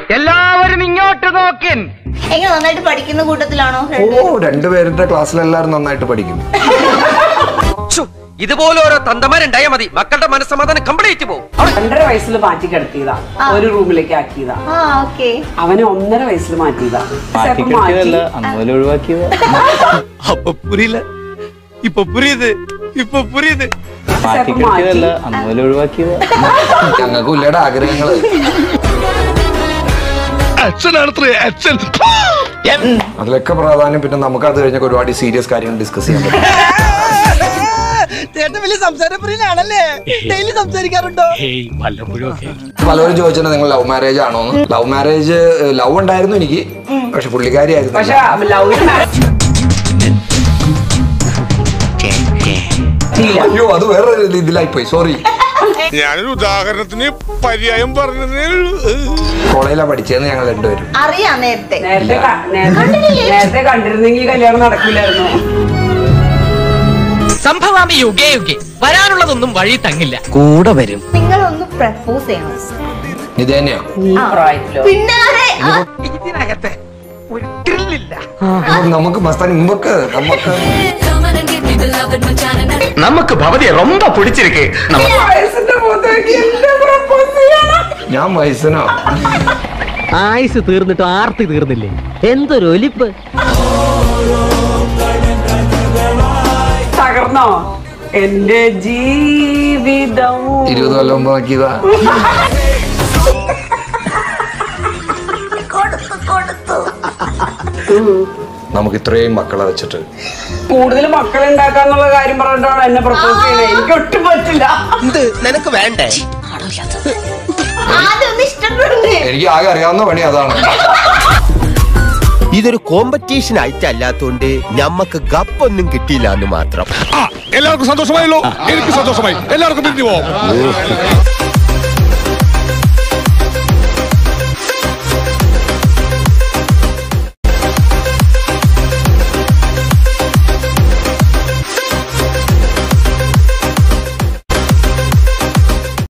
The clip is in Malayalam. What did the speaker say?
എല്ലാവരും ഇങ്ങോട്ട് നോക്കിൻ എങ്ങനെ നന്നായിട്ട് പഠിക്കുന്ന കൂട്ടത്തിലാണോ ഓ രണ്ടുപേരുടെ ക്ലാസ്സിലെല്ലാവരും നന്നായിട്ട് പഠിക്കും ഇതുപോലെ ഓരോ തന്തമാരുണ്ടായാ മതി മക്കളുടെ മനസ്സമാധാനം കംപ്ലീറ്റ് പോകും രണ്ടര വയസ്സിൽ മാറ്റി കിടത്തിയതാ ഒരു റൂമിലേക്ക് ആക്കിയതാ ആ ഓക്കെ അവനെ ഒന്നര വയസ്സിൽ മാറ്റിയതാ മാറ്റി. അതുപോലെ ഒഴിവാക്കിയത് அப்ப புரியல இப்ப புரியுது இப்ப புரியுது മാറ്റി കിടത്തിയതല്ല അതുപോലെ ഒഴിവാക്കിയത് ഞങ്ങൾക്കും ഇല്ലയുടെ ആഗ്രഹങ്ങള് അച്ഛനാണത്രേ അച്ഛൻ അതിലൊക്കെ പ്രാധാന്യം പിന്നെ നമുക്ക് അത് കഴിഞ്ഞൊക്കെ ഒരുപാട് സീരിയസ് കാര്യങ്ങൾ ഡിസ്കസ് ചെയ്യാൻ പറ്റും ചേട്ടൻ വലിയ സംസാരപ്രിയനാണല്ലേ ഡെയിലി സംസാരിക്കാറുണ്ടോ ഏയ് വല്ലപ്പോഴും ഒക്കെ പലരും ചോദിച്ചിട്ടുണ്ട് നിങ്ങൾ ലവ് മാരേജ് ആണോ ലവ് മാരേജ് ലവ് ഉണ്ടായിരുന്നു എനിക്ക് പക്ഷെ പുള്ളിക്കാരി പക്ഷെ ആയിരുന്നു ലവ് അയ്യോ അത് വേറെ ഇതിലായി പോയി സോറി ഞാനൊരു ഉദാഹരണത്തിന് പര്യായം പറഞ്ഞതേ ഉള്ളൂ കോളേജിലാണ് പഠിച്ചതെന്ന് ഞങ്ങൾ രണ്ടുപേരും അറിയാം നേരത്തെ നേരത്തെ ക- നേരത്തെ നേരത്തെ കണ്ടിരുന്നെങ്കിൽ കല്യാണം നടക്കില്ലായിരുന്നു സംഭവാമി യുഗേ യുഗേ വരാനുള്ളതൊന്നും വഴി തങ്ങില്ല കൂടെ വരും നിങ്ങളൊന്ന് പ്രപ്പോസ് ചെയ്യണം ഇത് തന്നെയാ ഈ പ്രായത്തിലോ പിന്നെ ആരെ? ആ, ഇതിനകത്ത് ഒരു ത്രില്ലില്ല അപ്പൊ നമുക്ക് മസ്താൻ നമുക്ക് നമുക്ക് നമുക്ക് ഭവതിയെ ரொம்ப പിടിച്ചിരിക്കേ വയസ്സിന്റെ മൂത്തേക്ക് എന്നെ propose ചെയ്യണം. ഞാൻ വയസ്സനോ ആയുസ് തീർന്നിട്ട് ആർത്തി തീർന്നില്ലേ എന്തൊരു ഒലിപ്പ് തകർന്നോ എന്റെ ജീവിതം ഇരുപത് കൊല്ലം മുമ്പ് നോക്കിയതാ നമുക്ക് ഇത്രയും മക്കളെ വെച്ചിട്ട് കൂടുതൽ മക്കളെ ഉണ്ടാക്കാന്നുള്ള കാര്യം പറഞ്ഞിട്ടാണ് എന്നെ പ്രപ്പോസ് ചെയ്യണേ എനിക്ക് ഒട്ടും പറ്റില്ല നിനക്ക് വേണ്ടേ ആദ്യം ഒന്ന് ഇഷ്ടപ്പെടുന്നേ എനിക്ക് ആകെ അറിയാവുന്ന പണി അതാണ് ഇതൊരു കോമ്പറ്റീഷൻ ആയിട്ടല്ലാത്തോണ്ട് ഞമ്മക്ക് ഗപ്പൊന്നും കിട്ടിയില്ല എന്ന് മാത്രം എല്ലാവർക്കും സന്തോഷമായല്ലോ എനിക്ക് സന്തോഷമായി എല്ലാവർക്കും പിരിഞ്ഞു പോവാം